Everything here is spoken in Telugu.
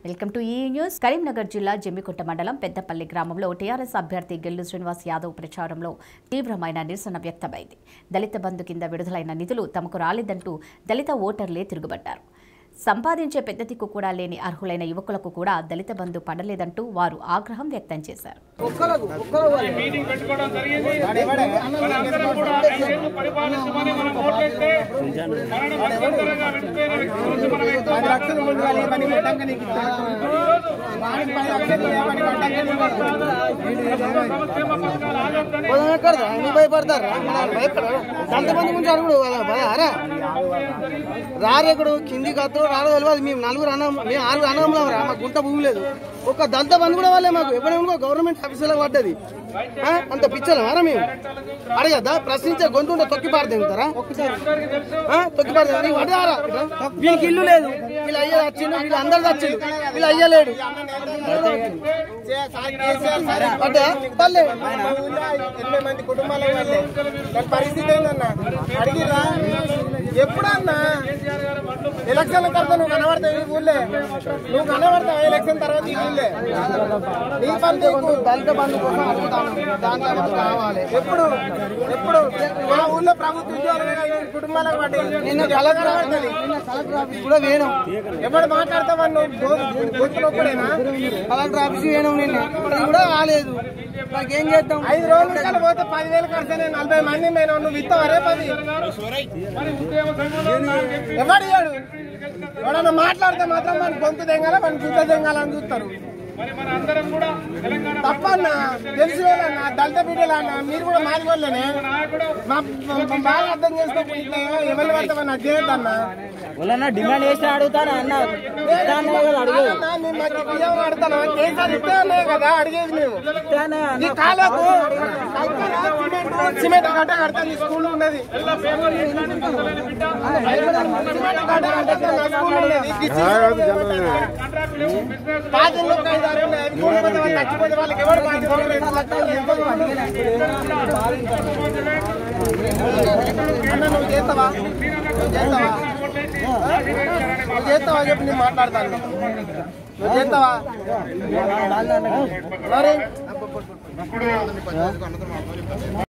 వెల్కమ్ టు ఈ న్యూస్ కరీంనగర్ జిల్లా జమ్మికుంట మండలం పెద్దపల్లి గ్రామంలో టీఆర్ఎస్ అభ్యర్థి గెల్లు శ్రీనివాస్ యాదవ్ ప్రచారంలో తీవ్రమైన నిరసన వ్యక్తమైంది దళిత బంధు కింద విడుదలైన నిధులు తమకు రాలేదంటూ దళిత ఓటర్లే తిరుగుబడ్డారు సంపాదించే పెద్ద దిక్కు కూడా లేని అర్హులైన యువకులకు కూడా దళిత బంధు పడలేదంటూ వారు ఆగ్రహం వ్యక్తం చేశారు మీటింగ్ పెట్టుకోవడం జరిగింది మనందరం కూడా ఐదేళ్లు పరిపాలించమని మనం ఓట్లేస్తే మనను మధ్యంతరంగా విడిపోయిన రోజు మనం పది లక్షలు ఉండాలి పని కొట్టంగా నీకు ఇస్తాను. వాడికి పది లక్షలు లేవని కొట్టంగా నీకు ఇస్తాను. సంక్షేమ పథకాలు ఆగొద్దని పొలం ఎక్కడదా? ఎందుకు భయపడతారు భయపడరు ఎంతమంది ముందు అడుగుడు అరా రారేకుడు కిందికి అత్తు రాడో తెలియదు మేము నలుగురు అన్నం మేము ఆరుగురు అన్నంలో రా మాకు గుంట భూమి లేదు ఒక దళిత బంధు కూడా వాళ్ళే మాకు ఎప్పుడేమో గవర్నమెంట్ ఆఫీసులో పడ్డది ఆ? అంత పిచ్చలమారా మేము అడగద్దా ప్రశ్నించే గొంతుంటే తొక్కి పారు తింటారా తొక్కి పారు తింటారా పడ్డారా వీళ్ళకి ఇల్లు లేదు వీళ్ళు అయ్యే వచ్చిండు వీళ్ళు అందరు వచ్చిండు వీళ్ళు అయ్యలేడు పడ్డా పల్లె ఎనభై మంది కుటుంబాల వాళ్ళే దాని పరిస్థితి ఏందన్నా అడిగిరా ఎప్పుడన్నా ఎలక్షన్ తర్వాత నువ్వు కనబడతావు ఈ ఊళ్ళే నువ్వు కనబడతావు ఎలక్షన్ తర్వాత ఈ ఊళ్ళే నీ పని నీకు దళిత బంధు కోసం అడుగుతాను దాంట్లో మనకు కావాలి ఎప్పుడు ఎప్పుడు మా ఊళ్ళో ప్రభుత్వ ఉద్యోగాలు కుటుంబాలకు పట్టి నిన్న కలెక్టర్ నిన్న కలెక్టర్ ఆఫీస్ కూడా వేయడం ఎవడు మాట్లాడతావా నువ్వు గొంతులో ఒక్కడేనా కలెక్టర్ ఆఫీస్ వేయడం నిన్న అది కూడా కాలేదు నాకేం చేద్దాం ఐదు రోజుల కాలం పోతే పదివేలు ఖర్చు నలభై మంది మేము నువ్వు ఇస్తావు రే పది ఎవడు ఇయ్యాడు ఎవడన్నా మాట్లాడితే మాత్రం మన గొంతు తెంగాల మన గుద్ద తెంగాలని చూస్తారు మరి మన అందరం కూడా తెలంగాణ తప్పన్నా తెలిసి వాళ్ళన్నా దళిత బిడ్డలన్నా మీరు కూడా మారిపోలేనే నాయకుడు మా మా బాగా అర్థం చేసుకోకపోతే ఇట్లా ఎవరి పడతామని అది చేయొద్దన్నా వాళ్ళన్నా డిమాండ్ చేసి అడుగుతాను అన్న కాదన్నా, మేము మాకు బియ్యం కడతాను కేసీఆర్ ఇస్తే అనే కదా అడిగేది మేము నీ కాలకు సిమెంట్ సిమెంట్ గడ్డ కడతాను నీ స్కూల్ ఉన్నది సిమెంట్ గడ్డ కడతాను నా స్కూల్ ఉన్నది కాంట్రాక్ట్ లేవు బిజినెస్ పాతిక లెక్క ఐదు ఆరు ఉన్నాయి. అవి కూలిపోతే వాళ్ళు చచ్చిపోతే వాళ్ళకి ఎవరు బాధ్యత లేదు. అన్న నువ్వు చేస్తావా నువ్వు చేస్తావా నువ్వు చేస్తావా చెప్పి నేను మాట్లాడతాను నువ్వు చేస్తావా మరి